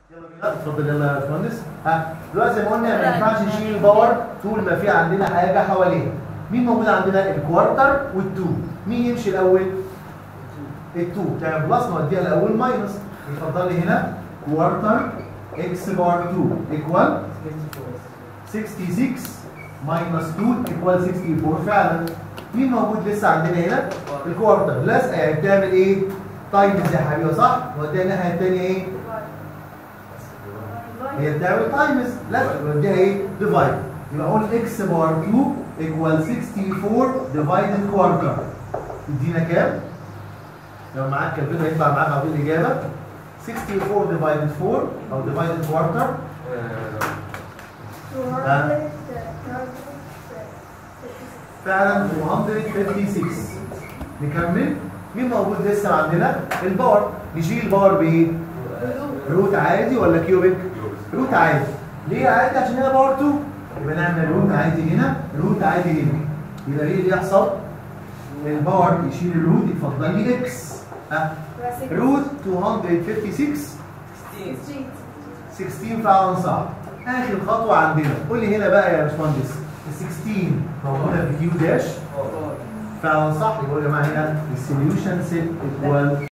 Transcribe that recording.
يلا بينا اتفضل يلا يا باشمهندس ها دلوقتي زي ما قلنا ما ينفعش نشيل الباور طول ما في عندنا حاجه حواليها مين موجود عندنا الكوارتر والتو مين يمشي الاول التو تعمل بلس نوديها الاول ماينس اتفضل لي هنا كوارتر اكس بار 2 ايكوال 66 ماينس 2 ايكوال 64 فعلا مين موجود لسه عندنا هنا الكوارتر لازقه يعني بتعمل ايه تايمز يا حبيبي صح نوديها الناحيه الثانيه ايه هي بتعمل تايمز لا نوديها ايه ديفايد يبقى اقول اكس بار 2 ايكوال 64 ديفايدد كوارتر يدينا كام؟ لو معاك كالكوليتر هيطلع معاك على طول الاجابه 64 ديفايدد 4 او ديفايدد كوارتر فعلا 256 نكمل مين موجود لسه عندنا الباور نشيل الباور بايه روت عادي ولا كيوبيك روت عادي ليه عادي عشان هنا باور 2 يبقى نعمل روت عادي هنا روت عادي هنا يبقى ايه اللي يحصل الباور يشيل الروت يتفضل لي اكس ها روت 256 16 فعلا صح اخر خطوه عندنا قول لي هنا بقى يا باشمهندس ال 16 موجوده في كيو داش فعلا صح يبقى يا جماعه هنا السوليوشن سيت ايكوال